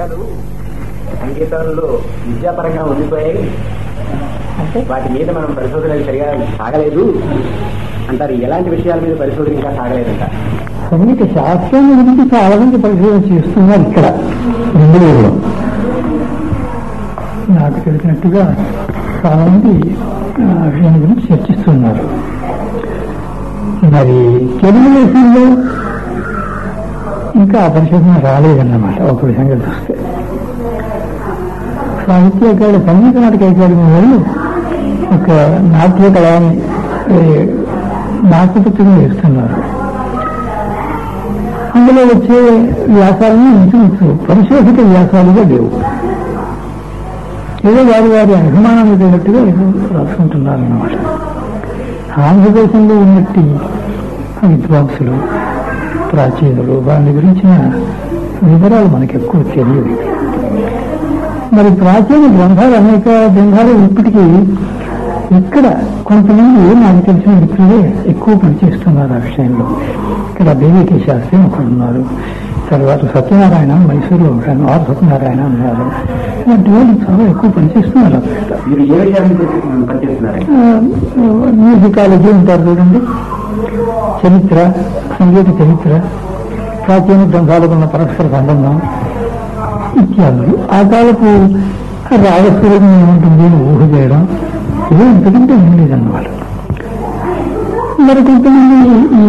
విషయాలు సంగీతంలో విద్యాపరంగా ఉండిపోయాయి అంటే వాటి మీద మనం పరిశోధనలు సరిగా సాగలేదు అంటారు ఎలాంటి విషయాల మీద పరిశోధన ఇంకా సాగలేదంట సంగీత శాస్త్రం గురించి చాలా మంది పరిశోధన చేస్తున్నారు ఇక్కడ బెంగళూరులో నాకు తెలిసినట్టుగా చాలా మంది ఆ, దీని గురించి చర్చిస్తున్నారు మరి తెలుగు దేశంలో ఇంకా ఆ పరిశోధన రాలేదన్నమాట ఒక విధంగా చూస్తే సాహిత్య అకాడమీ సంగీత నాటక అకాడమీ వాళ్ళు ఒక నాట్య కళాన్ని నాటకపుత్రికలు వేస్తున్నారు అందులో వచ్చే వ్యాసాలను ఇంచుమించు పరిశోధిత వ్యాసాలుగా లేవు ఏదో వారి వారి అభిమానాన్ని తగినట్టుగా ఏదో రాసుకుంటున్నారు అన్నమాట ఆంధ్రదేశంలో ఉన్నట్టు విద్వాంసులు ప్రాచీనులు వారి గురించిన వివరాలు మనకు ఎక్కువ తెలియదు మరి ప్రాచీన గ్రంథాలు అనేక గ్రంథాలు ఇప్పటికీ ఇక్కడ కొంతమంది నాకు తెలిసిన మిత్రులే ఎక్కువ పనిచేస్తున్నారు ఆ విషయంలో ఇక్కడ బేబీకే శాస్త్రి ఒకడు ఉన్నారు తర్వాత సత్యనారాయణ మైసూరులో ఉంటాను ఆర్ సత్యనారాయణ ఉన్నారు ఇలాంటి వాళ్ళు చాలా ఎక్కువ పనిచేస్తున్నారు అక్కడ మీరు ఏ విషయాల మీద పనిచేస్తున్నారు మ్యూజికాలజీ ఉంటారు చూడండి చరిత్ర సంగీత చరిత్ర ప్రాచీన గ్రంథాలకు ఉన్న పరస్పర సంబంధం ఇత్యాదులు ఆ కాలపు రాగస్వరం ఏముంటుంది అని ఊహ చేయడం ఇది ఇంతకంటే ఏం లేదన్నమాట మరి కొంతమంది ఈ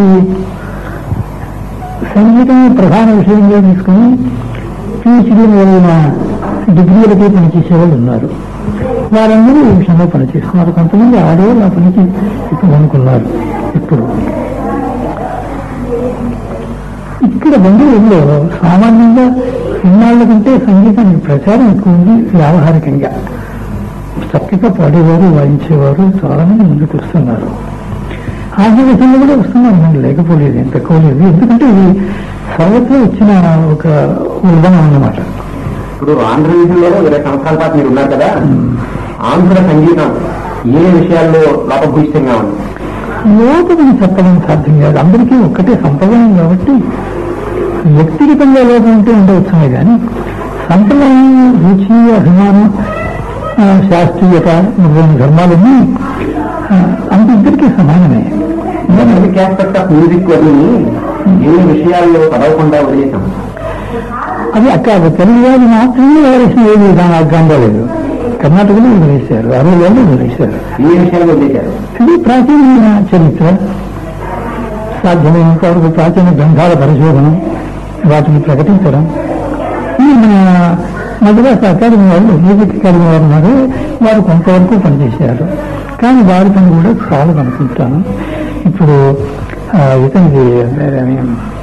సంగీతం ప్రధాన విషయంగా తీసుకుని పిహెచ్డీ మొదలైన డిగ్రీలకి పనిచేసే వాళ్ళు ఉన్నారు వారందరూ ఈ విషయంలో పనిచేస్తున్నారు కొంతమంది ఆడవాళ్ళు ఆ పనికి ఇప్పుడు అనుకున్నారు ఇప్పుడు ఇక్కడ బెంగళూరులో సామాన్యంగా ఇన్నాళ్ళ కంటే సంగీతానికి ప్రచారం ఎక్కువ ఉంది వ్యావహారికంగా చక్కగా పాడేవారు వాయించేవారు చాలా మంది ముందుకు వస్తున్నారు ఆంధ్రదేశంలో కూడా వస్తున్నారు మనం లేకపోలేదు ఏం తక్కువ లేదు ఎందుకంటే ఇది సర్వత్రా వచ్చిన ఒక విధానం అన్నమాట ఇప్పుడు ఆంధ్రదేశంలో ఇరవై సంవత్సరాల పాటు మీరు ఉన్నారు కదా ఆంధ్ర సంగీతం ఏ విషయాల్లో లోపభూయిష్టంగా ఉంది లోపమని చెప్పడం సాధ్యం కాదు అందరికీ ఒక్కటే సంప్రదాయం కాబట్టి వ్యక్తిగతంగా లోపం ఉంటే ఉండవచ్చునే కానీ సంప్రదాయం రుచి అభిమానం ఆ, శాస్త్రీయత మొదలైన ధర్మాలన్నీ ఆ, అంత ఇద్దరికీ సమానమే మ్యూజిక్ ఆస్పెక్ట్ ఆఫ్ మ్యూజిక్ అని ఏ విషయాల్లో చదవకుండా వదిలేసాం అది అక్కడ తెలుగు వారు మాత్రమే వదిలేసిన ఏది దాని అర్థంగా లేదు కర్ణాటకలో వదిలేశారు అరవై వదిలేశారు ఏ విషయాలు వదిలేశారు ఇది ప్రాచీనమైన చరిత్ర సాధ్యమైనంత వరకు ప్రాచీన గ్రంథాల పరిశోధన వాటిని ప్రకటించడం ఈ మన మద్రాస్ అకాడమీ వాళ్ళు మ్యూజిక్ అకాడమీ వారు ఉన్నారు వారు కొంతవరకు పనిచేశారు కానీ వారి పని కూడా చాలు అనుకుంటాను ఇప్పుడు ఆ, ఇతనిది వేరే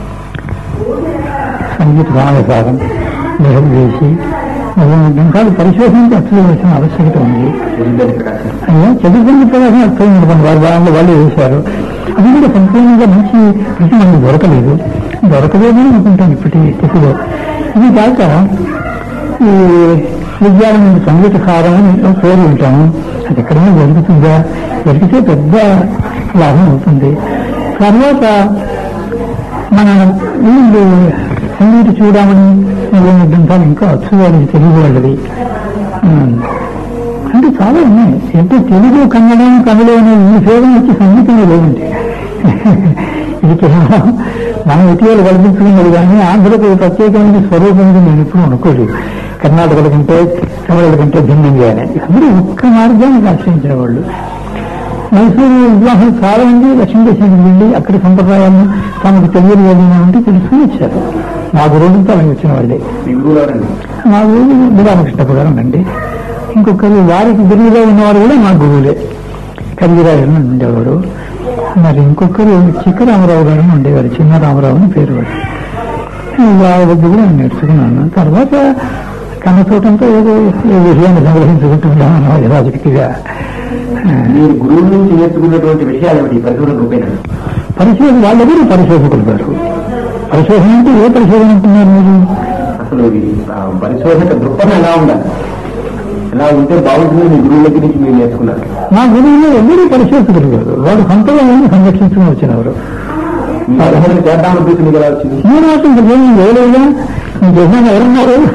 సంగీత రామసారం నిర్వహించి మొదలైన గ్రంథాలు పరిశోధనకి అర్థం ఆవశ్యకత ఉంది ఉద్యోగ ప్రకాశం అయ్యా చదువుకున్న ప్రకాశం అర్థం ఉండడం వారు వాళ్ళు వాళ్ళు వేశారు అది కూడా సంపూర్ణంగా మంచి ప్రతి మనకు దొరకలేదు దొరకలేదు అనుకుంటాను ఇప్పటి స్థితిలో ఇది కాక ఈ విద్యాలయం సంగీత సారం అని పేరు ఉంటాము అది ఎక్కడైనా దొరుకుతుందా దొరికితే పెద్ద లాభం అవుతుంది తర్వాత మన వీళ్ళు సంగీత చూడమని మొదలైన గ్రంథాలు ఇంకా అచ్చు వాళ్ళకి తెలుగు వాళ్ళది ఉమ్. అంటే చాలా ఉన్నాయి అంటే తెలుగు కన్నడం తమిళ అనే ఈ భేదం వచ్చి సంగీతంలో లేదండి ఇది కేవలం మనం ఇటీవల కల్పించుకున్నది కానీ ఆంధ్రకు ప్రత్యేకమైన స్వరూపం ఉంది నేను ఎప్పుడు అనుకోలేదు కర్ణాటకల కంటే తమిళల కంటే భిన్నంగా అని అందరూ ఒక్క మార్గాన్ని ఆశ్రయించిన వాళ్ళు మైసూరు వివాహం చాలా మంది లక్ష్మీదేశానికి వెళ్ళి అక్కడి సంప్రదాయాలను తమకు తెలియని ఏదైనా ఉంటే తెలుసుకుని వచ్చారు మా గురువులతో అలాగే వచ్చిన వాళ్ళే మీ గురువులు ఎవరండి మా గురువు మురామకృష్ణ గారు అండి ఇంకొకరు వారికి గురువుగా ఉన్నవారు కూడా మా గురువులే కలిగిరాజు అని ఉండేవారు మరి ఇంకొకరు చిక్క రామరావు గారు అని ఉండేవారు చిన్న రామరావు అని పేరు వాడు వాళ్ళ దగ్గర కూడా నేను నేర్చుకున్నాను తర్వాత కన్నచోటంతో ఏదో ఏ విషయాన్ని సంగ్రహించుకుంటున్నాను యథాశక్తిగా ఆ, మీరు గురువు నుంచి నేర్చుకున్నటువంటి విషయాలు ఏమిటి పరిశోధన రూపేణ పరిశోధన వాళ్ళెవరు పరిశోధకులు గారు పరిశోధన అంటే ఏ పరిశోధన అంటున్నారు మీరు అసలు ఇది ఆ, పరిశోధక దృక్పథం ఎలా ఉండాలి ఎలా ఉంటే బాగుంటుంది మీ గురువుల దగ్గర నుంచి మీరు నేర్చుకున్నారు మా గురువులు ఎవరు పరిశోధకులు కాదు వాడు సంప్రదాయాన్ని సంరక్షించుకుని వచ్చినవారు మీ పరిశోధన చేద్దాం అనిపిస్తుంది మీకు ఎలా వచ్చింది నేను మాత్రం ఏం చేయలేదుగా నేను చేసిన ఎవరున్నారు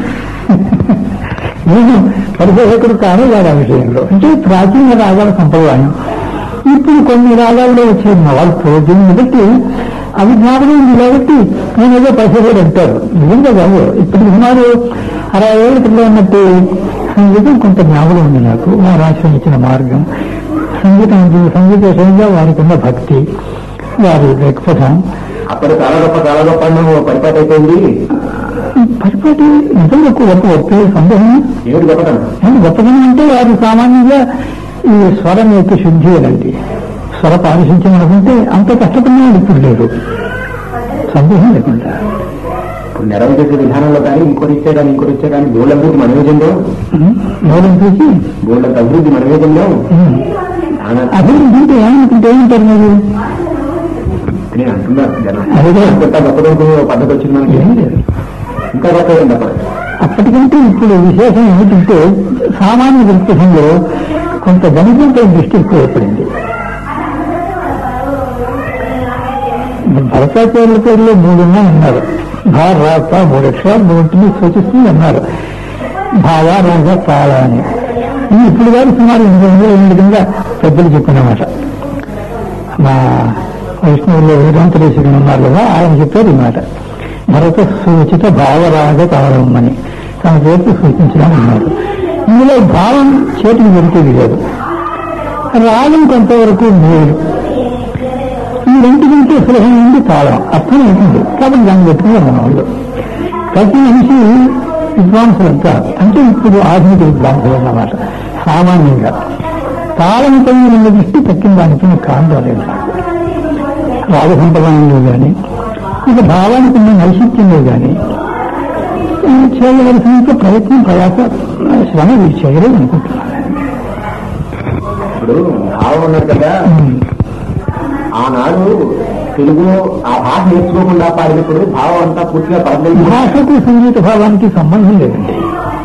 నేను పరిశోధకుడు కాను వాడు ఆ విషయంలో అంటే ప్రాచీన రాగాల సంప్రదాయం ఇప్పుడు కొన్ని రాగాల్లో వచ్చే మార్పు దీన్ని బట్టి అవి జ్ఞాపకం ఉంది కాబట్టి నేను ఏదో పరిశోధకుడు అంటారు నిజంగా కాదు ఇప్పుడు సుమారు అరవై ఏళ్ళ క్రితం ఉన్నట్టు సంగీతం కొంత జ్ఞాపకం ఉంది నాకు మా రాష్ట్రం ఇచ్చిన మార్గం సంగీతం సంగీత విషయంగా వారికి ఉన్న భక్తి వారి దృక్పథం అప్పుడు చాలా గొప్ప చాలా గొప్ప అన్నం పరిపాటి అయిపోయింది పరిపాటి నిజంగా గొప్ప గొప్ప సందేహం ఏమిటి గొప్పతనం ఏం గొప్పతనం అంటే వారు సామాన్యంగా ఈ స్వరం యొక్క శుద్ధి అలాంటి స్వర పారిశుద్ధ్యం అనుకుంటే అంత కష్టపడిన వాళ్ళు ఇప్పుడు లేరు సందేహం లేకుండా ఇప్పుడు నెరవేరు చేసే విధానంలో కానీ ఇంకోటి ఇచ్చే కానీ ఇంకోటి ఇచ్చే కానీ గోల్డ్ అభివృద్ధి మనమే చెందాం మూలం చూసి గోల్డ్ అభివృద్ధి మనమే చెందాం ఉమ్, ఆన- అభివృద్ధి అంటే ఏమనుకుంటే ఏమంటారు మీరు నేను అంటున్నాను జనం అదే. అంత గొప్పదనుకునే ఒక పద్ధతి వచ్చింది మనకి ఏం లేదు ఇంకా గొప్ప ఏంటి అప్పుడు అప్పటికంటే ఇప్పుడు విశేషం ఏమిటంటే సామాన్య దృక్పథంలో కొంత గణితంపై దృష్టి ఎక్కువ ఏర్పడింది భరతాచార్యుల పేరులో మూడున్నాయి అన్నారు భా రాత మూడు అక్షరాలు మూడింటిని సూచిస్తుంది అన్నారు భావ రాజ కాల అని ఇది ఇప్పుడు గారు సుమారు ఎనిమిది వందల ఎనిమిది కింద పెద్దలు చెప్పినమాట మా వైష్ణవుల్లో వేదాంతరేశ్వరుడు ఉన్నారు కదా ఆయన చెప్పారు ఈ మాట భరత సూచిత భావరాగ కాలం అని తన పేరుకు సూచించడం అన్నారు ఇందులో భావం చేతికి దొరికేది లేదు రాగం కొంతవరకు మేలు ఈ రెండింటికి సులభమైంది తాళం అర్థం అవుతుంది కాబట్టి దాన్ని పెట్టుకుని మన వాళ్ళు ప్రతి మనిషి విద్వాంసులంతా అంటే ఇప్పుడు ఆధునిక విద్వాంసులు అన్నమాట సామాన్యంగా తాళంపై ఉన్న దృష్టి తక్కిన దానిపైన కాందాలేదు నాకు రాగ సంప్రదాయంలో కానీ ఇక భావానికి ఉన్న నైశిత్యంలో కానీ చేయవలసినంత ప్రయత్నం ప్రయాస శ్రమ వీరు చేయలేదు అనుకుంటున్నాను ఇప్పుడు భావం ఉన్నారు కదా ఆనాడు తెలుగు ఆ భాష నేర్చుకోకుండా పాడినప్పుడు భావం అంతా పూర్తిగా పడలేదు భాషకు సంగీత భావానికి సంబంధం లేదండి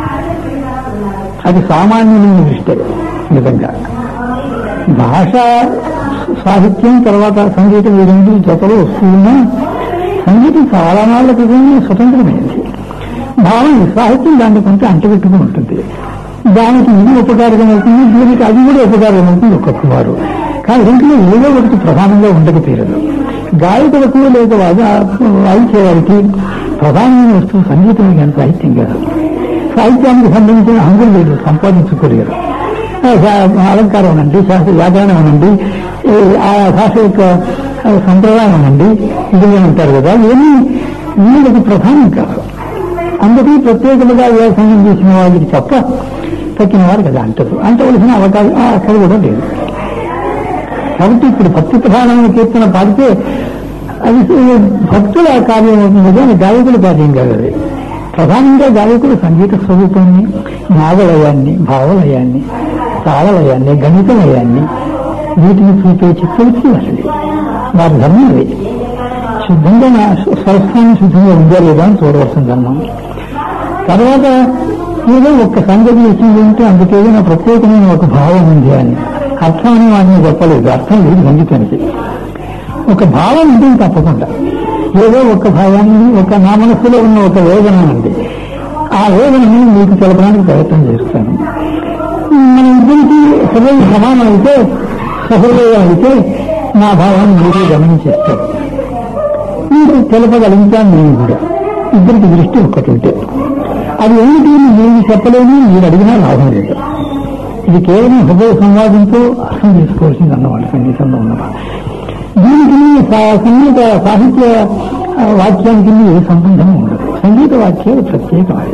అది సామాన్యమైన దృష్టి నిజంగా భాష సాహిత్యం తర్వాత సంగీతం ఈ రెండు జతలు వస్తున్నా సంగీతం చాలా నాళ్ళ క్రితమే స్వతంత్రమైంది భావం సాహిత్యం దాన్ని కొంత అంటగట్టుకుని ఉంటుంది దానికి ఇది ఉపకారం అవుతుంది దీనికి అది కూడా ఉపకారం అవుతుంది ఒక్కొక్క వారు కానీ రెండులో ఏదో ఒకటి ప్రధానంగా ఉండక తీరదు గాయకులకు లేక వాద- వాయించే వారికి ప్రధానమైన వస్తువు సంగీతం కానీ సాహిత్యం కాదు సాహిత్యానికి సంబంధించిన హంగులు లేదు సంపాదించుకోలేరు ఆ శా- అలంకారం అనండి శాస్త్ర వ్యాకరణం అనండి ఈ ఆ భాష యొక్క ఆ, సంప్రదాయం అనండి ఇది అంటారు కదా ఇవన్నీ వీళ్ళకి ప్రధానం కాదు అందుకే ప్రత్యేకముగా వ్యవసాయం చేసిన వాళ్ళకి తప్ప తక్కిన వారు కదా అంటారు అంటవలసిన అవకాశం ఆ, అక్కడ కూడా లేదు కాబట్టి ఇప్పుడు భక్తి ప్రధానమైన కీర్తన పాడితే అది భక్తుల కార్యం అవుతుంది కానీ గాయకుల కార్యం కాదు అది ప్రధానంగా గాయకులు సంగీత స్వరూపాన్ని నాగలయాన్ని భావలయాన్ని తాళలయాన్ని గణితలయాన్ని వీటిని చూపే చిత్తవృత్తి అసలు వారి ధర్మం అది శుద్ధంగా నా స్వస్థాన్ని శుద్ధంగా ఉందా లేదా అని చూడవలసిన ధర్మం తర్వాత ఏదో ఒక్క సంగతి వచ్చింది అంటే అందుకేదైనా ప్రత్యేకమైన ఒక భావం ఉంది అని అర్థం అని వాడిని చెప్పలేదు అర్థం లేదు సంగీతానికి ఒక భావం ఉంటుంది తప్పకుండా ఏదో ఒక భావాన్ని ఒక నా మనస్సులో ఉన్న ఒక వేదన ఉంది ఆ వేదనని మీకు తెలపడానికి ప్రయత్నం చేస్తాను మన ఇద్దరికి హృదయం సమానం అయితే సహృదయం అయితే నా భావాన్ని మీరు గమనించేస్తారు మీకు తెలపగలుగుతాను నేను కూడా ఇద్దరికి దృష్టి ఒక్కటి ఉంటే అది ఏమిటి అని నేను చెప్పలేను మీరు అడిగినా లాభం లేదు ఇది కేవలం హృదయ సంవాదంతో అర్థం చేసుకోవాల్సింది అన్నమాట సంగీతంలో ఉన్నమాట దీనికి సా- సంగీత సాహిత్య ఆ, వాక్యానికి ఏ సంబంధం ఉండదు సంగీత వాక్యాలు ప్రత్యేకమైనవి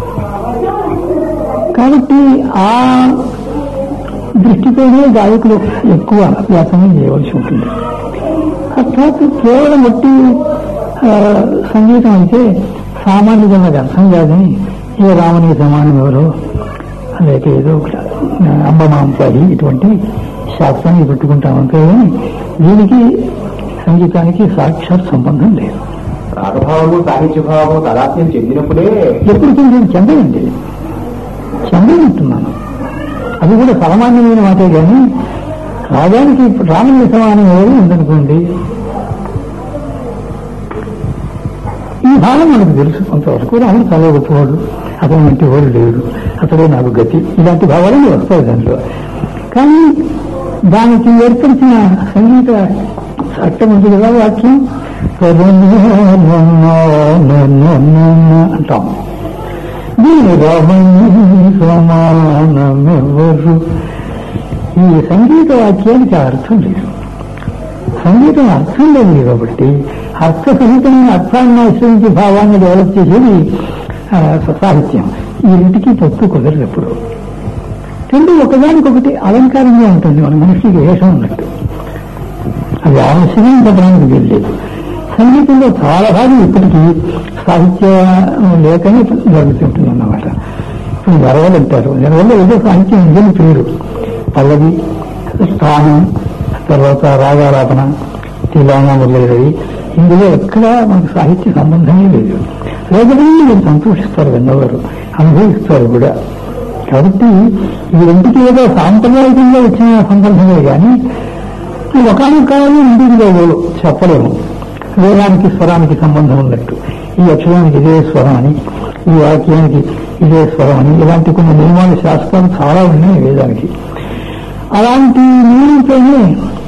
కాబట్టి ఆ దృష్టితోనే గాయకులు ఎక్కువ వ్యాసంగం చేయవలసి ఉంటుంది అర్థాత్ కేవలం ఒట్టి ఆ, సంగీతం అయితే సామాన్య జనాలకు అర్థం కాదని ఏ రామునికి సమానం ఎవరో లేక ఏదో ఒకటి ఆ, అంబమాంసాలి ఇటువంటి శాస్త్రాన్ని పెట్టుకుంటామంటే కానీ దీనికి సంగీతానికి సాక్షాత్ సంబంధం లేదు రాగభావము సాహిత్య భావము తదాత్మ్యం చెందినప్పుడే ఎప్పుడు నేను చెందండి చెందనంటున్నాను అది కూడా సామాన్యమైన మాటే కానీ రాగానికి రాముని సమానం ఎవరు ఉందనుకోండి ఈ భావం మనకు తెలుసు కొంతవరకు రాముడు చాలా గొప్పవాడు అతను వంటి వాడు లేడు అతడే నాకు గతి ఇలాంటి భావాలు వస్తాయి దాంట్లో కానీ దానికి ఏర్పరిచిన సంగీత చట్టం ఉంది కదా వాక్యం అంటాం దీని సమానమెవరు ఈ సంగీత వాక్యానికి అర్థం లేదు సంగీతం అర్థం లేదు కాబట్టి అర్థ సహితమైన అర్థాన్ని ఆశ్రయించి భావాన్ని డెవలప్ చేసేది ఆ, సాహిత్యం ఈ రెంటికి పొత్తు కుదరదు ఎప్పుడు రెండు ఒకదానికొకటి అలంకారంగా ఉంటుంది మన మనిషికి వేషం ఉన్నట్టు అది ఆవశ్యకం చెప్పడానికి వీల్లేదు సంగీతంలో చాలా భాగం ఇప్పటికీ సాహిత్యం లేకనే జరుగుతుంటుంది అన్నమాట ఇప్పుడు నెరవలు అంటారు నెరవల్లో ఏదో సాహిత్యం ఉందని పేరు పల్లవి స్థానం తర్వాత రాగాలాపన తిలాన మొదలైనవి ఇందులో ఎక్కడా మనకు సాహిత్య సంబంధమే లేదు లేకపోతే మీరు సంతోషిస్తారు విన్నవారు అనుభవిస్తారు కూడా కాబట్టి ఈ రెండుకి ఏదో సాంప్రదాయకంగా వచ్చిన సందర్భమే కానీ ఒకనొక కాలంలో ఇండివిజువల్ చెప్పలేము వేదానికి స్వరానికి సంబంధం ఉన్నట్టు ఈ అక్షరానికి ఇదే స్వరం అని ఈ వాక్యానికి ఇదే స్వరం అని ఇలాంటి కొన్ని నియమాలు శాస్త్రాలు చాలా ఉన్నాయి వేదానికి అలాంటి నియమంతోనే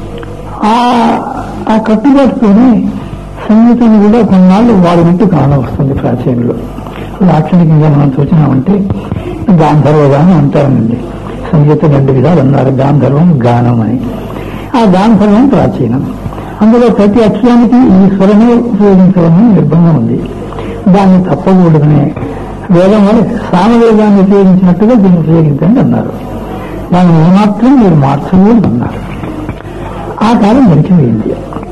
ఆ ఆ కట్టుబాటుతోనే సంగీతం కూడా కొన్నాళ్ళు వాడినట్టు కానవస్తుంది ప్రాచీనలో లాక్షణికంగా మనం చూసినామంటే గాంధర్వ గానం అంటారండి సంగీతం రెండు విధాలు అన్నారు గాంధర్వం గానం అని ఆ గాంధర్వం ప్రాచీనం అందులో ప్రతి అక్షరానికి ఈ స్వరమే ఉపయోగించడమే నిర్బంధం ఉంది దాన్ని తప్పకూడదనే వేదం వల్ల సామవేదాన్ని ఉపయోగించినట్టుగా దీన్ని ఉపయోగించండి అన్నారు దాన్ని ఏమాత్రం మీరు మార్చకూడదు అన్నారు ఆ కాలం గడిచిపోయింది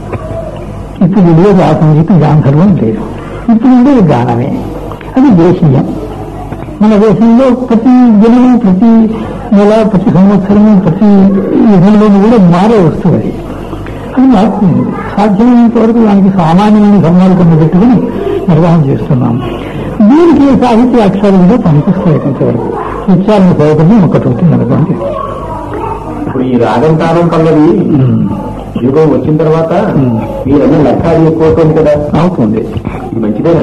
ఇప్పుడు లేదు ఆ సంగీతం గాంధర్వం లేదు ఇప్పుడు ఉండేది గానమే అది దేశీయం మన దేశంలో ప్రతి దినము ప్రతి నెల ప్రతి సంవత్సరము ప్రతి యుగంలోనూ కూడా మారే వస్తువు అది అది మారుతుంది సాధ్యమైనంత వరకు దానికి సామాన్యమైన ధర్మాలు కొన్ని పెట్టుకుని నిర్వహణ చేస్తున్నాం దీనికి సాహిత్య అక్షరాలు కూడా పనికొస్తాయి కొంతవరకు ఉచ్చారణ సౌకర్యం ఒకటి ఉంటుంది అనుకోండి ఇప్పుడు ఈ రాగం తాళం పల్లవి యుగం వచ్చిన తర్వాత మ్మ్. మీరన్న లెక్క అది ఎక్కువ అవుతుంది కదా అవుతుంది ఇది మంచిదేనా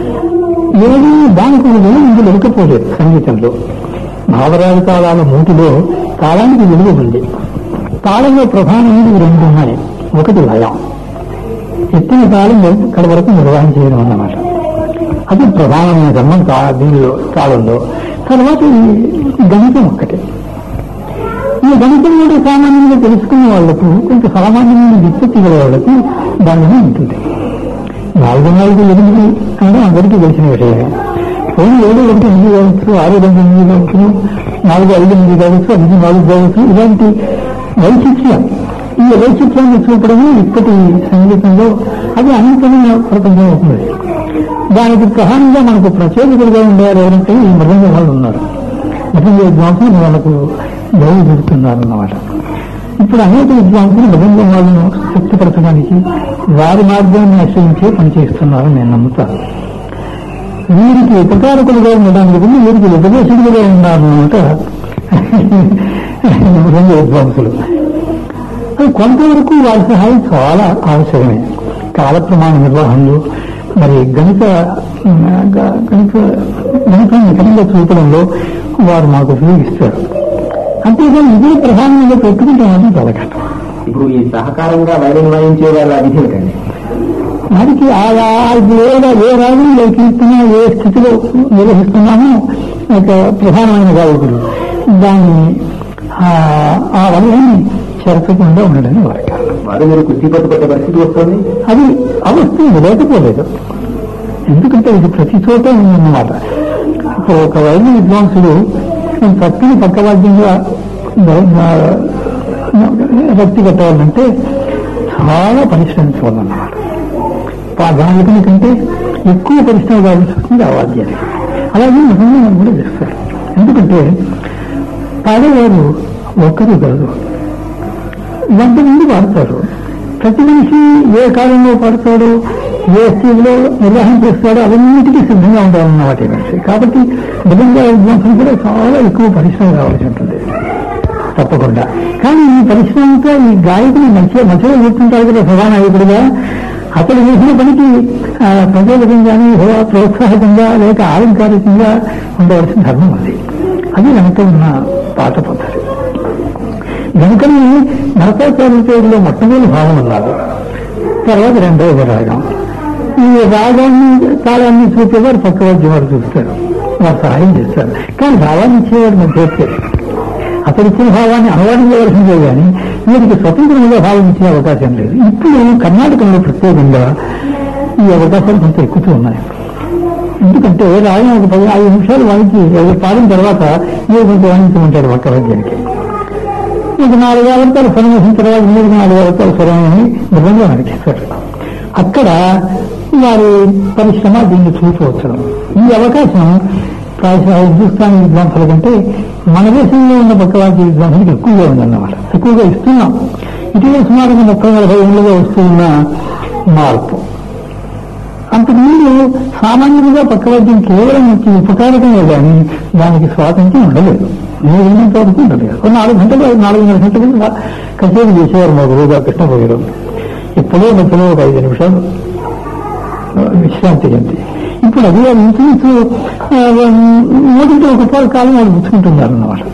ఏది దానికి విలువ ఇందులో లేకపోలేదు సంగీతంలో భావరాజ తాళాల మూటిలో తాళానికి విలువ ఉంది తాళంలో ప్రధానమైనవి రెండు ఉన్నాయి ఒకటి లయం ఎత్తిన తాళం ఇక్కడ వరకు నిర్వహణ చేయడం అన్నమాట అది ప్రధానమైన ధర్మం తా- దీనిలో తాళంలో తర్వాత ఈ గణితం ఒక్కటే ఈ గణితం కూడా సామాన్యంగా తెలుసుకునే వాళ్లకు కొంత సామాన్యమైన విత్పత్తి గల వాళ్లకు దానిని ఉంటుంది నాలుగు నాలుగు ఎనిమిది అంటే అందరికీ తెలిసిన విషయమే పోయి ఏడు ఒకటి ఎనిమిది కావచ్చు ఆరు రెండు ఎనిమిది కావచ్చు నాలుగు ఐదు ఎనిమిది కావచ్చు ఐదు నాలుగు కావచ్చు ఇలాంటి వైచిత్యం ఈ వైచిత్యాన్ని చూపడమే ఇప్పటి సంగీతంలో అది అనంతమైన ప్రపంచం అవుతుంది దానికి ప్రధానంగా మనకు ప్రత్యేకతలుగా ఉండేవారు ఎవరంటే ఈ మృదంగ వాళ్ళు ఉన్నారు మృదంగ విద్వాంసులు వాళ్ళకు బహు చూపుతున్నారన్నమాట ఇప్పుడు అనేక విద్వాంసులు మృదంగం వాళ్ళను తృప్తిపరచడానికి వారి మార్గాన్ని ఆశ్రయించే పనిచేస్తున్నారని నేను నమ్ముతాను వీరికి ఉపకారకులుగా ఉండడానికి బదులు వీరికి ఉపదేశకులుగా ఉన్నారన్నమాట మృదంగ విద్వాంసులు అది కొంతవరకు వారి సహాయం చాలా అవసరమే కాల ప్రమాణ నిర్వహణలో మరి గణిత ఉమ్, గ- గణిత గణితం నికరంగా చూపడంలో వారు మాకు ఉపయోగిస్తారు అంతేగాని ఇదే ప్రధానంగా పెట్టుకుంటే మాత్రం కలగటం ఇప్పుడు ఈ సహకారంగా వైద్యం వాయించే వాళ్ళ విధి ఏంటండి వారికి ఆయా లేదా ఏ రాజు ఏ కీర్తన ఏ స్థితిలో నిర్వహిస్తున్నామో ఒక ప్రధానమైన గాయకుడు దాన్ని ఆ- ఆ వల్లని చెరచకుండా ఉండడమే వారి కారణం వారు మీరు కుస్తీపట్టు పట్టే పరిస్థితి వస్తుంది అది అవస్థ లేకపోలేదు ఎందుకంటే ఇది ప్రతి చోట ఉందన్నమాట ఇప్పుడు ఒక వైద్య విద్వాంసుడు భక్తిని పక్కవాద్యంగా భక్తి కట్టాలంటే చాలా పరిశ్రమించుకోవాలన్నమాట దానికని కంటే ఎక్కువ పరిశ్రమ కావాల్సి వస్తుంది ఆ వాద్యానికి అలాగే నిజంగా కూడా చేస్తారు ఎందుకంటే పాడేవారు ఒక్కరు కాదు వంద మంది పాడతారు ప్రతి మనిషి ఏ కాలంలో పాడతాడో ఏ స్థితిలో నిర్వహణ చేస్తాడో అవన్నిటికీ సిద్ధంగా ఉండాలన్నమాట ఈ మనిషి కాబట్టి నిజంగా విద్వాంసం కూడా చాలా ఎక్కువ పరిశ్రమ కావాల్సి ఉంటుంది తప్పకుండా కానీ ఈ పరిశ్రమతో ఈ గాయకులు మధ్య మధ్యలో కూర్చుంటారు కదా సభానాయకుడిగా అతడు చేసిన పనికి ఆ, ప్రజలకంగానే ప్రోత్సాహకంగా లేక ఆలంకారికంగా ఉండవలసిన ధర్మం అది అది వెనక ఉన్న పాట పద్ధతి వెనుకని నరకాచార్య పేరులో మొట్టమొదటి భావం అన్నారు తర్వాత రెండవ రాగం ఈ రాగాన్ని కాలాన్ని చూపేవారు పక్క వైద్యం వారు చూస్తారు వారు సహాయం చేస్తారు కానీ భావాన్ని ఇచ్చేవారు మధ్య అతడు ఇచ్చిన భావాన్ని అనువాదించవలసిందే కానీ వీరికి స్వతంత్రంగా భావం ఇచ్చే అవకాశం లేదు ఇప్పుడు కర్ణాటకలో ప్రత్యేకంగా ఈ అవకాశాలు కొంత ఎక్కుతూ ఉన్నాయి ఎందుకంటే రాయం ఒక పది ఐదు నిమిషాలు వాడికి పాడిన తర్వాత ఏ కొంచెం వాయించమంటాడు పక్క వైద్యానికి ఇది నాలుగు అవతాలు స్వరం వేసిన తర్వాత మూడు నాలుగు అవతాలు స్వరం అని నిబంధన నడిచేస్తారు అక్కడ వారి పరిశ్రమ దీన్ని చూపవచ్చడం ఈ అవకాశం ప్రాచీన హిందుస్థానీ విద్వాంసుల కంటే మన దేశంలో ఉన్న పక్కవాటి విద్వాంసులకు ఎక్కువగా ఉందన్నమాట ఎక్కువగా ఇస్తున్నాం ఇటీవల సుమారుగా ముప్పై నలభై ఏళ్ళుగా వస్తున్న మార్పు అంతకుముందు సామాన్యంగా పక్కవైద్యం కేవలం వచ్చి ఉపకారకమే కానీ దానికి స్వాతంత్ర్యం ఉండలేదు నేను వెళ్ళినంత వరకు ఉండలేదు ఒక నాలుగు గంటలు నాలుగున్నర గంటలు కచేరీ చేసేవారు మా గురువుగా కృష్ణపోయారు ఎప్పుడో మధ్యలో ఒక ఐదు నిమిషాలు ఆ, విశ్రాంతి చెంది ఇప్పుడు అది ఇంచుమించు మూడింటి ఒక పాలు కాలం వాళ్ళు పుచ్చుకుంటున్నారు అన్నమాట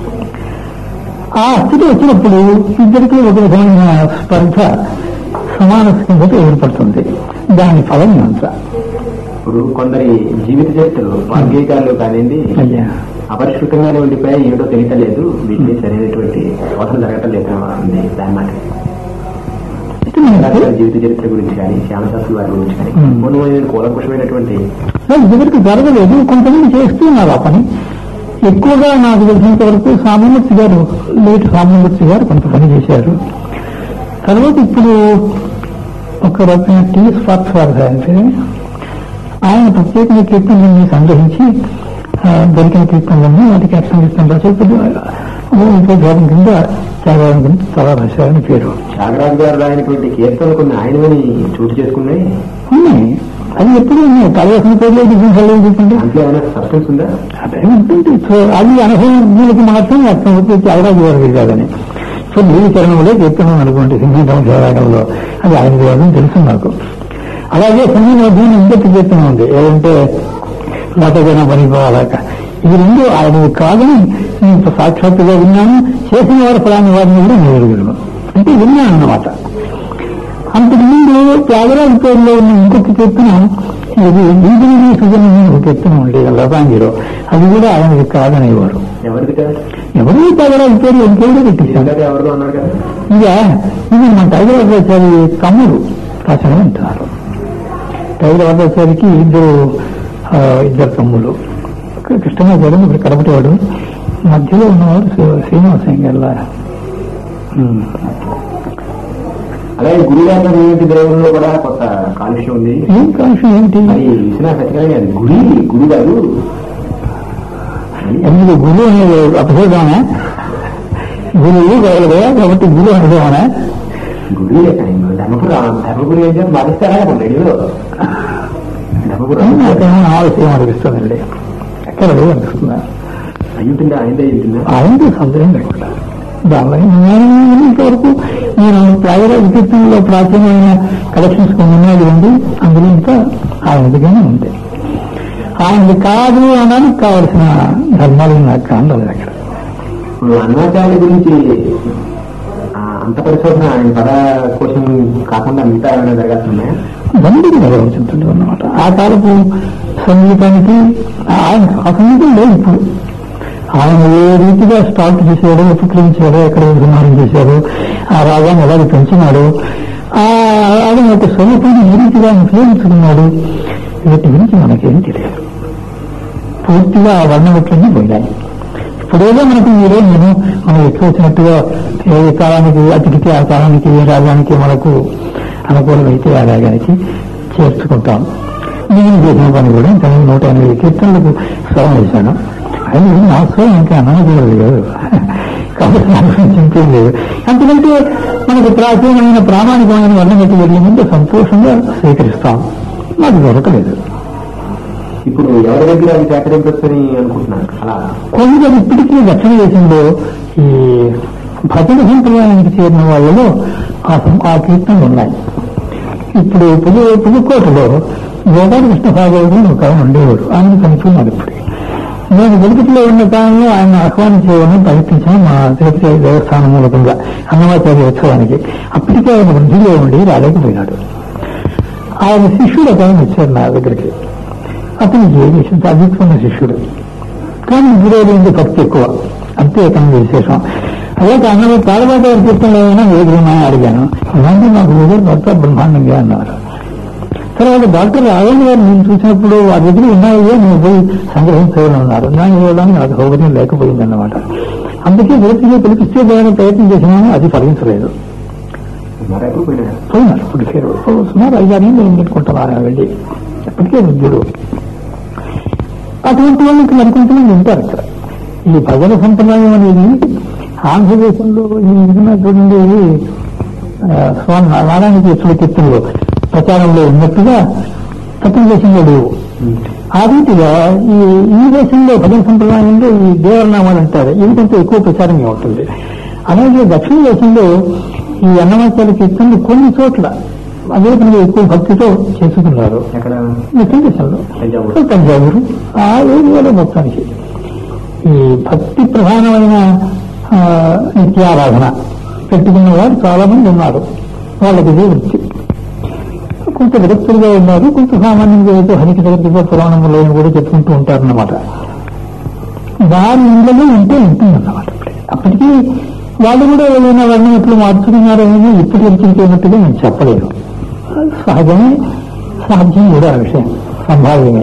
ఆ స్థితి వచ్చినప్పుడు ఇద్దరికీ ఒక విధమైన స్పర్ధ సమాన స్పందత ఏర్పడుతుంది దాని ఫలం ఎంత ఇప్పుడు కొందరి జీవిత చరిత్రలు వాగ్గీకాలు కానివ్వండి అయ్యా అపరిష్కృతంగానే ఉండిపోయాయి ఏమిటో తెలియటలేదు వీటిని సరైనటువంటి శోధన జరగటం లేదు ఉంది దాని మాట అయితే మనకు రకరకాల జీవిత చరిత్ర గురించి కానీ శ్యామశాస్త్రి వారి గురించి కానీ Hmm. పూర్ణమైన కూలంకుషమైనటువంటి అది ఇదివరకు జరగలేదు కొంతమంది చేస్తున్నారు ఆ పని ఎక్కువగా నాకు తెలిసినంత వరకు సామూర్తి గారు లేట్ సామూర్తి గారు కొంత పని చేశారు తర్వాత ఇప్పుడు ఒక రకమైన టీ స్పాట్స్ వారు అంటే ఆయన ప్రత్యేకంగా కీర్తనలన్నీ సంగ్రహించి ఆ, దొరికిన కీర్తనలన్నీ వాటికి అర్థం కీర్తన రాసేప్పుడు ఉపయోగం కింద త్యాగం కింద చాలా రాశారని పేరు త్యాగరాజు గారు రాయనటువంటి కీర్తనలు కొన్ని ఆయనవని చోటు చేసుకున్నాయి ఉన్నాయి అది ఎప్పుడు ఉన్నాయి కలవసిన పేర్లు డిఫరెన్స్ చెప్పండి అంతే ఏమైనా సబ్స్టెన్స్ ఉందా అదే ఉంటుంది సో అది అనుభవం వీళ్ళకి మాత్రం అర్థం అవుతుంది అవరాజు గారికి కాదని సో నీలి చరణంలో చెప్తున్నాను అనుకోండి సింహాంతం దేవాలయంలో అది ఆయన వివాదం తెలుసు నాకు అలాగే సంగీతం ఇంకొక కీర్తన ఉంది ఏదంటే లతజన పరిపాలక ఇది రెండు ఆయన కాదని నేను సాక్షాత్తుగా విన్నాను చేసిన వారు ఫలాన్ని వారిని కూడా నేను ఎరుగును అంటే విన్నాను అన్నమాట అంతకుముందు త్యాగరాజు పేరులో ఉన్న ఇంకొక కీర్తన ఇది నీతిని సుజన ఒక కీర్తన ఉండేది లతాంగిలో అది కూడా ఆయనకి కాదనేవారు ఎవరిది కదా ఎవరు త్యాగరాజు పేరు ఇంకేదో పెట్టేశారు ఇందాక ఎవరిదో అన్నారు కదా ఇక ఇది మన టైగర్ వద్దాచారి తమ్ముడు రాసిన అంటున్నారు టైగర్ వద్దాచారికి ఇద్దరు ఆ, ఇద్దరు తమ్ముడు కృష్ణమాచారు ఇప్పుడు కడపటివాడు మధ్యలో ఉన్నవాడు శ్రీ- శ్రీనివాసం గల్లా అలాగే గురుగారు ఏంటి దేవుల్లో కూడా కొత్త కాలుష్యం ఉంది ఏం కాలుష్యం ఏంటి మరి విశ్వనాథ సత్యనారాయణ గారి గుడి గురుగారు ఎందుకు గురువు అనేది అపశోధమనే గురువు గౌరవయా కాబట్టి గురువు అనుభవమనే గుడి ధర్మపురి ధర్మపురి ఏం చేయాలి మారిస్తారా రేడియోలో ధర్మపురం నాకేమో ఆలస్యం అనిపిస్తుందండి ఎక్కడ లేదు అనిపిస్తుందా అయ్యుంటుందా ఆయనదే అయ్యుంటుందా ఆయనకి సందేహం లేకుండా దానిలో నేను ఇంతవరకు నేను త్యాగరాజ కీర్తనలో ప్రాచీనమైన కలెక్షన్స్ కొన్ని ఉన్నాయి ఉంది అందులో ఇంకా ఆయనదిగానే ఉంది ఆయనది కాదు అనడానికి కావలసిన ధర్మాలు నాకు కానలేదు అక్కడ ఇప్పుడు అన్నాచార్య గురించి ఆ, అంత పరిశోధన ఆయన పద కోసం కాకుండా మిగతా ఏమైనా జరగాల్సిందే దండికి నిర్వహించుంటుంది అన్నమాట ఆ కాలపు సంగీతానికి ఆయన ఆ సంగీతం లేదు ఇప్పుడు ఆయన ఏ రీతిగా స్టార్ట్ చేశాడో ఉపక్రమించాడో ఎక్కడ నిర్మాణం చేశాడో ఆ రాగాన్ని ఎలాగ పెంచినాడు ఆ ఆయన ఒక స్వరూపాన్ని ఏ రీతిగా ఇన్ఫ్లుయెన్స్కున్నాడు వీటి గురించి మనకేం తెలియదు పూర్తిగా ఆ వర్ణముట్లన్నీ పోయినాయి ఇప్పుడేదో మనకు మీరే నేను మనం ఎక్కువ వచ్చినట్టుగా ఏ కాలానికి అతిథికి ఆ కాలానికి ఏ రాగానికి మనకు అనుకూలమైతే ఆ రాగానికి చేర్చుకుంటాం నేను చేసిన పని కూడా ఇంకా నేను నూట ఎనిమిది కీర్తనలకు స్వరం వేశాను ఆయన నా స్వరం ఇంకా అనకూడదు కాదు కాబట్టి నాకు చింతే లేదు అంతకంటే మనకు ప్రాచీనమైన ప్రామాణికమైన వర్ణగతి వెళ్ళే ముందు సంతోషంగా స్వీకరిస్తాం నాకు దొరకలేదు ఇప్పుడు ఎవరి దగ్గర అది సేకరించొచ్చని అనుకుంటున్నాను అలా కొందరు ఇప్పటికీ దక్షిణ దేశంలో ఈ భజన సంప్రదాయానికి చేరిన వాళ్ళలో ఆ సం- ఆ కీర్తనలు ఉన్నాయి ఇప్పుడు పుదు పుదుకోటలో గోదావరి కృష్ణ భాగవతులు ఒక ఆయన ఉండేవాడు ఆయన కనుక్కున్నాడు ఇప్పుడు నేను వెలుగులో ఉన్న కాలంలో ఆయన ఆహ్వానించేవాడిని ప్రయత్నించాను మా తిరుపతి దేవస్థానం మూలకంగా అన్నమాచార్య ఉత్సవానికి అప్పటికే ఆయన వృద్ధిలో ఉండి రాలేకపోయినాడు ఆయన శిష్యుడు ఒక ఆయన వచ్చారు నా దగ్గరికి అతను జయదేశం అద్భుతమైన శిష్యుడు కానీ గురువులు భక్తి ఎక్కువ అంతే అతని విశేషం అదే అన్నది తాళబాట కీర్తనలు ఏమైనా ఏది ఉన్నాయని అడిగాను ఇలాంటి మా గురువు గారు భర్త బ్రహ్మాండంగా అన్నారు తర్వాత డాక్టర్ రాఘవేంద్ర గారు నేను చూసినప్పుడు ఆ దగ్గర ఉన్నాయో నేను పోయి సంగ్రహించగలను ఉన్నారు నాకు ఇవ్వడానికి నాకు సౌకర్యం లేకపోయింది అన్నమాట అందుకే వ్యక్తిగా పిలిపిస్తే దాన్ని ప్రయత్నం చేసినాను అది ఫలించలేదు మరి ఎప్పుడు పోయినా పోయినారు ఇప్పుడు పేరు సుమారు ఐదారు ఏళ్ళు పెట్టుకుంటున్నారు ఆయన వెళ్ళి ఎప్పటికే విద్యుడు అటువంటి వాళ్ళకి మరికొంతమంది ఉంటారు ఇక్కడ ఈ ప్రజల సంప్రదాయం అనేది ఆంధ్రదేశంలో ఈ ఉన్నటువంటి ఆ, స్వామి నారాయణ చేస్తున్న కీర్తనలో ప్రచారంలో ఉన్నట్టుగా తక్కువ దేశంలో లేవు ఆ రీతిగా ఈ ఈ దేశంలో భజన సంప్రదాయంలో ఈ దేవరనామాలు అంటారు ఎందుకంటే ఎక్కువ ప్రచారంగా ఉంటుంది అలాగే దక్షిణ దేశంలో ఈ అన్నమాచార్య కీర్తనలు కొన్ని చోట్ల అదే పనిగా ఎక్కువ భక్తితో చేసుకున్నారు ఎక్కడ దక్షిణ దేశంలో తంజావూరు తంజావూరు ఆ ఏరియాలో మొత్తానికి ఈ భక్తి ప్రధానమైన ఆ, నిత్యారాధన పెట్టుకున్న వారు చాలా మంది ఉన్నారు వాళ్ళకి ఇదే వృత్తి కొంత విరక్తులుగా ఉన్నారు కొంత సామాన్యంగా ఏదో హరికి జగత్తుగా పురాణంలో కూడా చెప్పుకుంటూ ఉంటారన్నమాట వారి ఇండ్లలో ఉంటే ఉంటుందన్నమాట అప్పటికీ వాళ్ళు కూడా ఏదైనా వాళ్ళని ఎట్లు మార్చుకున్నారో అనేది ఇప్పుడు తెలిసిపోయినట్టుగా నేను చెప్పలేను సహజమే సాధ్యం కూడా ఆ విషయం సంభావ్యమే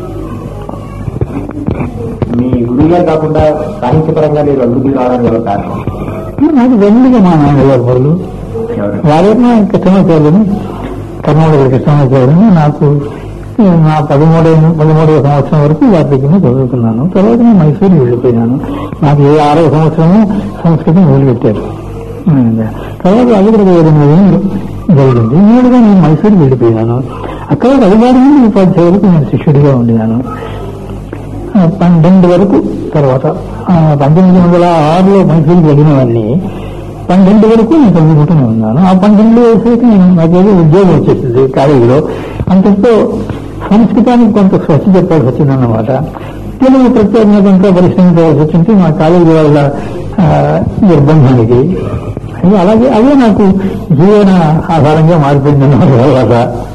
మీ గురువు గారు కాకుండా సాహిత్యపరంగా మీరు అభివృద్ధి రావడానికి గల కారణం నాకు వెన్నుగా మా నాన్నగారు వాళ్ళు ఎవరు వారేమో కృష్ణమాచార్యుని కర్ణాటక కృష్ణమాచార్యుని నాకు నా పదమూడవ పదమూడవ సంవత్సరం వరకు వారి దగ్గర చదువుకున్నాను తర్వాత నేను మైసూరు వెళ్ళిపోయినాను నాకు ఏ ఆరవ సంవత్సరము సంస్కృతం మొదలుపెట్టారు తర్వాత అది కూడా ఏడు ఏళ్ళు జరిగింది నేడుగా నేను మైసూరు వెళ్ళిపోయినాను అక్కడ రవివారి నుండి ఉపాధ్యాయులకు నేను శిష్యుడిగా ఉండినాను ఆ, పన్నెండు వరకు తర్వాత ఆ, పంతొమ్మిది వందల ఆరులో మైసూరుకి వెళ్ళిన వాడిని పన్నెండు వరకు నేను చదువుకుంటూనే ఉన్నాను ఆ పన్నెండు వేసేకి నేను నాకేదో ఉద్యోగం వచ్చేసింది కాలేజీలో అంతటితో సంస్కృతానికి కొంత స్వచ్ఛ చెప్పాల్సి వచ్చిందన్నమాట తెలుగు ప్రత్యేకంగా కొంత పరిశ్రమించవలసి వచ్చింది మా కాలేజీ వాళ్ళ ఆ, నిర్బంధానికి అది అలాగే అదే నాకు జీవన ఆధారంగా మారిపోయిందన్నమాట తర్వాత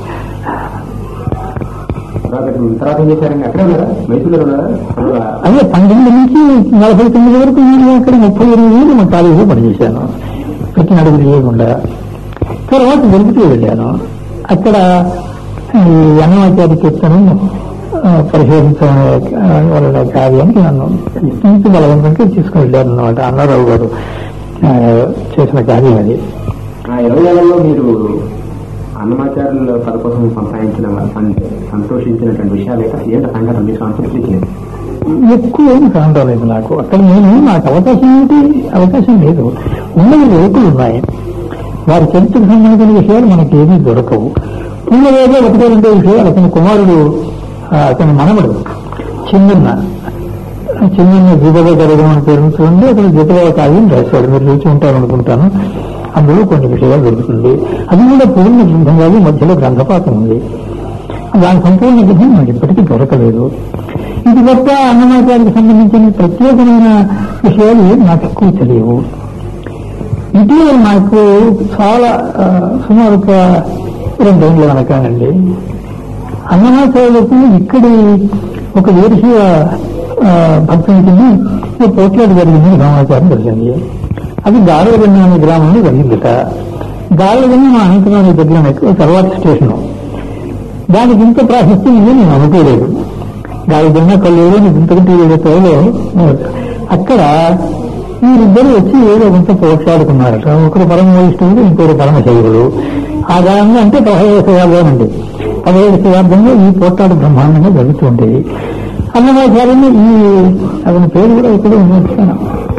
తర్వాత తర్వాత ఏం చేశారండి అక్కడే ఉన్నారా మైసూరులో ఉన్నారా అక్కడ అదే పన్నెండు నుంచి నలభై తొమ్మిది వరకు నేను అక్కడ ముప్పై ఎనిమిది ఏళ్ళు మా కాలేజీలో పనిచేశాను పెట్టిన అడుగులు చేయకుండా తర్వాత వెలుగుతూ వెళ్ళాను అక్కడ ఈ అన్నమాచార్య కీర్తనం ఆ, పరిశోధించడం ఆ, వాళ్ళ కార్యానికి నన్ను ఇంటి బలవంతంగా తీసుకుని వెళ్ళారు అనమాట అన్నారావు గారు ఆ, చేసిన కార్యం అది ఆ ఇరవై ఏళ్లలో మీరు అన్నమాచార్యుల పద కోసం సంపాదించిన సన్- సంతోషించినటువంటి విషయాలు ఏంటి ఏంటి సంఘటన మీకు సంతృప్తి ఇచ్చింది ఎక్కువ ఏం కానరాలేదు నాకు అక్కడ నేను నాకు అవకాశం ఏంటి అవకాశం లేదు ఉన్నది రేకులు ఉన్నాయి వారి చరిత్రకు సంబంధించిన విషయాలు మనకి ఏమీ దొరకవు పూలవేదో ఒకటే రెండో విషయాలు అతని కుమారుడు ఆ, అతని మనవడు చిన్నన్న చిన్న దీపగా జరగడం అని పేరు చూడండి అతను దీపగా కావ్యం రాశాడు మీరు చూసి ఉంటారు అనుకుంటాను అందులో కొన్ని విషయాలు దొరుకుతుంది అది కూడా పూర్ణ గ్రంథం కాదు మధ్యలో గ్రంథపాతం ఉంది దాని సంపూర్ణ గ్రంథం మనకి ఇప్పటికీ దొరకలేదు ఇది తప్ప అన్నమాచారికి సంబంధించిన ప్రత్యేకమైన విషయాలు ఏం నాకు ఎక్కువ తెలియవు ఇటీవల నాకు చాలా ఆ, సుమారు ఒక రెండేళ్ళ వెనకానండి అన్నమాచార్యులకు ఇక్కడి ఒక వేరుశివ భక్తునికి ఒక పోట్లాడు జరిగిందని సమాచారం తెలిసింది అది గారవగన్న అనే గ్రామంలో జరిగిందట గారవగన్న మా అనంతరాని దగ్గర తర్వాత స్టేషను దానికి ఇంత ప్రాశస్త్యం ఉందని నేను అనుకోలేదు దాని దిన్న కళ్ళు ఇంతకంటే ఏదో త్వరలో అక్కడ వీరిద్దరు వచ్చి ఏదో కొంత పోట్లాడుకున్నారట ఒకరు పరమ వైష్ణవుడు ఇంకొకరు పరమ శైవుడు ఆ కాలంలో అంటే పదహైదు శతాబ్దం పదహైదు శతాబ్దంలో ఈ పోట్లాడు బ్రహ్మాండంగా జరుగుతూ ఉండేది అన్నమాచార్యులు ఈ అతని పేరు కూడా ఇక్కడ ఉన్నాను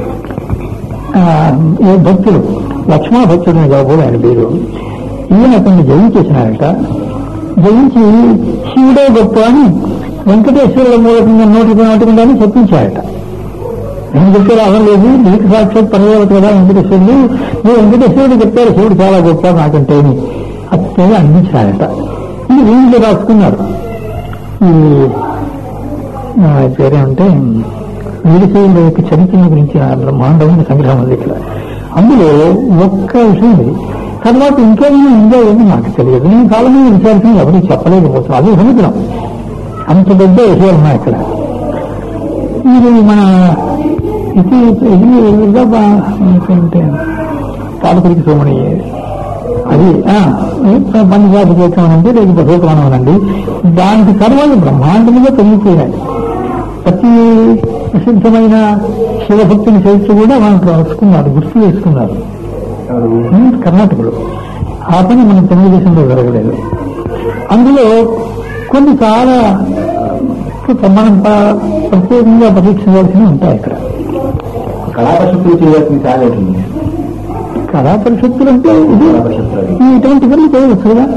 ఈ భక్తుడు లక్ష్మణ భక్తుడు అని కాబోలు ఆయన పేరు ఈయన అతన్ని జయించేసినారట జయించి శివుడే గొప్ప అని వెంకటేశ్వరుల మూలకంగా నోటికి నాటుకుండానే చెప్పించారట నేను చెప్పారు అవడం లేదు నీకు సాక్షాత్ పర్యావత కదా వెంకటేశ్వరుడు నువ్వు వెంకటేశ్వరుడు చెప్పారు శివుడు చాలా గొప్ప నాకంటే అని. అది ఏదో అందించారట ఇది వీళ్ళు రాసుకున్నారు ఈ ఆ, పేరేమంటే వీరశైల యొక్క చరిత్ర గురించి ఆ బ్రహ్మాండమైన సంగ్రహం ఉంది ఇక్కడ అందులో ఒక్క విషయం ఇది తర్వాత ఇంకేమైనా ఉందో ఏమో నాకు తెలియదు నేను కాలంలో విచారించిన ఎవరికి చెప్పలేదు పోతాం అది సముద్రం అంత పెద్ద విషయాలు ఉన్నాయి ఇక్కడ ఇది మన ఇది ఇది ఇదిగా బా- ఏంటంటే పాలకుడికి సోమని అది పంచాయతీ చేస్తామనండి లేకపోతే భగవత్వానం అనండి దానికి తర్వాత బ్రహ్మాండముగా పెరిగిపోయినాయి ప్రతి ప్రసిద్ధమైన శివభక్తుని చరిత్ర కూడా వాళ్ళు రాసుకున్నారు గుర్తు చేసుకున్నారు ఉమ్, కర్ణాటకలో ఆ పని మన తెలుగుదేశంలో జరగలేదు అందులో కొన్ని చాలా మనం ప- ప్రత్యేకంగా పరీక్షించాల్సినవి ఉంటాయి ఇక్కడ కళాపశక్తులు చేయాల్సిన చాలా ఉంటుంది కళా పరిషత్తులు అంటే ఇది కళాపశక్తులు ఈ ఇటువంటి పనులు చేయవచ్చు కదా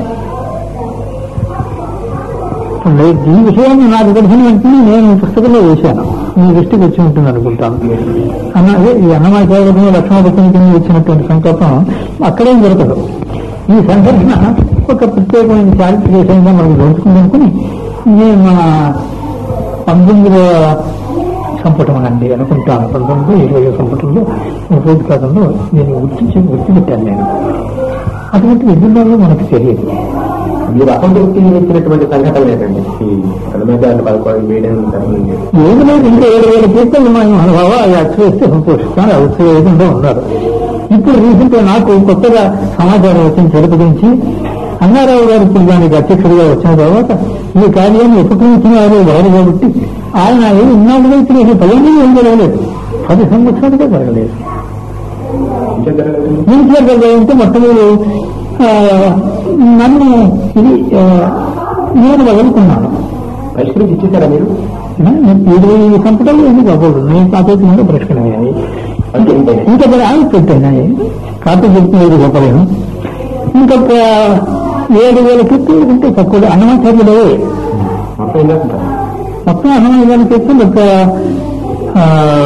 లేదు, ఈ విషయాన్ని నాకు తెలిసిన వెంటనే నేను పుస్తకంలో వేశాను మీ దృష్టికి వచ్చి ఉంటుంది అనుకుంటాను అన్న అదే ఈ అన్నమాచార్యుడు లక్ష్మణపతిని కింద వచ్చినటువంటి సంకల్పం అక్కడేం దొరకదు ఈ సంఘటన ఒక ప్రత్యేకమైన చారిత్రక విషయంగా మనం దొరుకుతుందనుకుని నేను మన పంతొమ్మిదవ సంపుటం అండి అనుకుంటాను పంతొమ్మిది ఇరవై సంపుటంలో ఉపోద్ఘాతంలో నేను గుర్తించి గుర్తుపెట్టాను నేను అటువంటి విభిన్నంలో మనకు తెలియదు మీరు అసంతృప్తి ఇచ్చినటువంటి సంఘటన ఏంటండి ఈ కలమేదాన్ని పదకొండు మీడియం తరఫు నుంచి ఏమి లేదు ఇంకా ఏడు వేల కేసులు ఉన్నాయి అనుభవ అవి అచ్చు వేస్తే సంతోషిస్తాను అవి వేయకుండా ఉన్నారు ఇప్పుడు రీసెంట్ గా నాకు కొత్తగా సమాచారం వచ్చిన చెరుపు గురించి అన్నారావు గారు ఇప్పుడు దానికి అధ్యక్షుడిగా వచ్చిన తర్వాత ఈ కార్యాన్ని ఎప్పటి నుంచి వారు వారు కాబట్టి ఆయన ఏమి ఉన్నాడుగా ఇప్పుడు ఇది పదిహేను ఏం జరగలేదు పది సంవత్సరాలుగా జరగలేదు ఇంకా జరగలేదు మినిస్టర్ గారు మొట్టమొదటి ఆ, నన్ను ఇది ఆ, నేను వదులుకున్నాను పరిష్కరించి ఇచ్చేసారా మీరు ఇరవై సంపుటాలు ఎందుకు అవ్వదు నేను కాకపోతే ముందు పరిష్కరమయ్యాయి అంటే ఏంటంటే ఇంకా మరి ఆయన పెట్టాయి కార్తీక చెప్తున్న ఏడు గొప్పలేను ఇంకొక ఏడు వేల చెప్తే ఉంటే తక్కువ అన్నమాచార్యులు మొత్తం ఏం చేస్తుంటారు మొత్తం అన్నమయ్య వేల చెప్తే ఒక ఆ,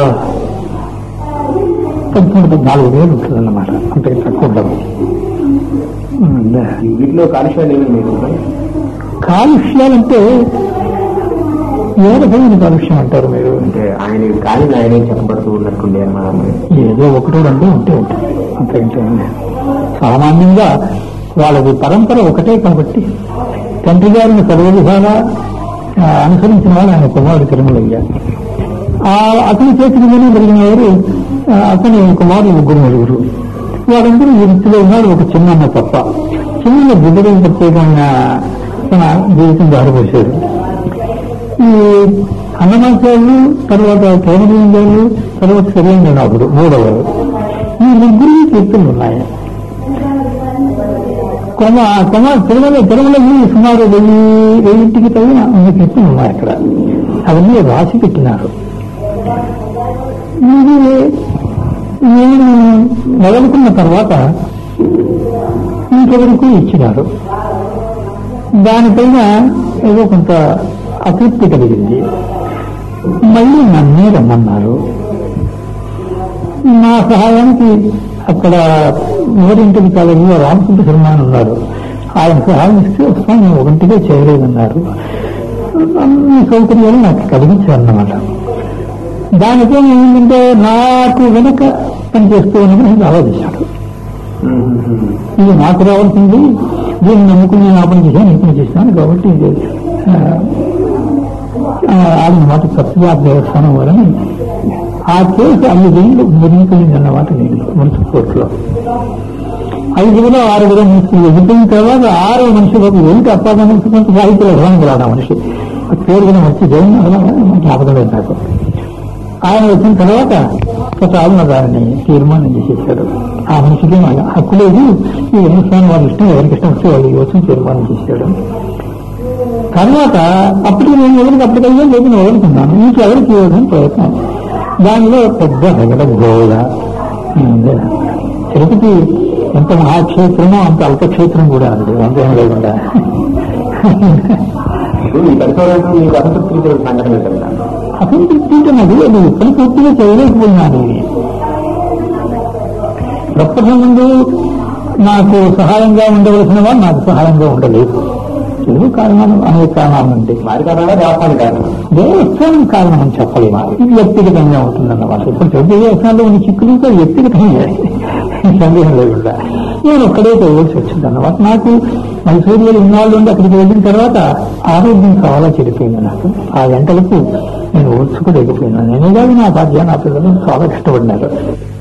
పదమూడు పద్నాలుగు వేలు ఉంటుంది అన్నమాట అంతే తక్కువ ఉండదు ఉమ్, ఈ వీటిలో కాలుష్యాలు ఏమి మీకు కాలుష్యాలంటే ఏ రకమైన కాలుష్యం అంటారు మీరు అంటే ఆయన కానీ ఆయనే చెప్పబడుతూ ఉన్నట్టుండే అన్నమాట ఏదో ఒకటి రెండు ఉంటే ఉంటుంది అంతకంటే ఏం లేదు. సామాన్యంగా వాళ్ళది పరంపర ఒకటే కాబట్టి తండ్రి గారిని సర్వ విధాలా ఆ, అనుసరించిన వాళ్ళు ఆయన కుమారుడు తిరుమలయ్య ఆ అతని చేతికి మీద జరిగిన వారు ఆ, అతని కుమారులు ముగ్గురు నలుగురు వాళ్ళందరూ ఈ వృత్తిలో ఉన్నారు ఒక చిన్న తప్ప చిన్న బిడ్డలు ప్రత్యేకమైన తన జీవితం దారిపోసారు ఈ అన్నమాచార్యులు తర్వాత కేవలింగాలు తర్వాత సరైననాథుడు మూడవరు ఈ ముగ్గురు కీర్తనలు ఉన్నాయి కొమ కొమ తిరుమల తిరుమలకి సుమారు వెయ్యి వెయ్యింటికి తగిన అన్ని కీర్తనలు ఉన్నాయి అక్కడ అవన్నీ రాసి పెట్టినారు ఇది నేను మొదలుకున్న తర్వాత ఇంకెవరికి ఇచ్చినారు దానిపైన ఏదో కొంత అతృప్తి కలిగింది మళ్ళీ నన్నే రమ్మన్నారు నా సహాయానికి అక్కడ ఊరింటికి కాలేజీలో రామకుంట శర్మ అని ఉన్నారు ఆయన సహాయం ఇస్తే వస్తాను నేను ఒకటిగా చేయలేదన్నారు అన్ని సౌకర్యాలు నాకు కలిగించారన్నమాట దానితో ఏమిటంటే నాకు వెనక పనిచేస్తూ ఉన్నది నేను ఆలోచించాడు ఇది నాకు రావాల్సింది దీన్ని నమ్ముకుని నేను ఆ పని చేశాను ఈ పని చేశాను కాబట్టి ఇది ఆ, ఆ, ఆడిన మాట సత్యజాత దేవస్థానం వలని ఆ కేసు ఐదేళ్ళు మురిగిపోయింది అన్నమాట నేను మున్సిపల్ కోర్టులో ఐదుగురు ఆరుగురు మనుషులు ఎదిగిన తర్వాత ఆరో మనుషులకు ఏంటి అప్పాదన కొంత సాహిత్య అభిమానులు ఆ మనిషి ఆ పేరు కూడా వచ్చి జైన్ జ్ఞాపకం లేదు నాకు ఆయన వచ్చిన తర్వాత ప్రసాదం దానిని తీర్మానం చేసేసాడు ఆ మనిషికి మన హక్కు లేదు ఈ హిందుస్థాన్ వాళ్ళ ఇష్టం ఎవరికి ఇష్టం వస్తే వాళ్ళు ఇవ్వచ్చు తీర్మానం చేశాడు తర్వాత అప్పటికి నేను ఎవరికి అప్పటికయ్యా లేదు నేను వదులుకున్నాను మీకు ఎవరికి ఇవ్వడం ప్రయత్నం దానిలో పెద్ద రగడ గోడ ఉంది. తిరుపతి ఎంత మహాక్షేత్రమో అంత అల్పక్షేత్రం కూడా అండి అంతేం లేకుండా ఇప్పుడు ఈ పరిశోధనలో మీకు అసంతృప్తి ఇచ్చిన సంఘటన ఏంటంటే అసలు తింటున్నది నేను పని పూర్తిగా చేయలేకపోయినాను ప్రప్రథమ ముందు నాకు సహాయంగా ఉండవలసిన వాళ్ళు నాకు సహాయంగా ఉండలేదు ఏదో కారణాలు అనేక కారణాలు ఉంటాయి వారి కారణంగా దేవస్థానం కారణం దేవస్థానం కారణం అని చెప్పలేము ఇది వ్యక్తిగతంగా ఉంటుందన్నమాట ఇప్పుడు చదువు దేవస్థానంలో ఉన్న చిక్కులు కూడా వ్యక్తిగతంగా సందేహం లేకుండా నేను ఒక్కడే పోవాల్సి వచ్చింది అన్నమాట నాకు మైసూరులో ఇన్నాళ్ళు ఉండి అక్కడికి వెళ్ళిన తర్వాత ఆరోగ్యం చాలా చెడిపోయింది నాకు ఆ గంటలకు నేను ఓర్చుకోలేకపోయినాను నేనే కాదు నా భార్య నా పిల్లలు చాలా కష్టపడినారు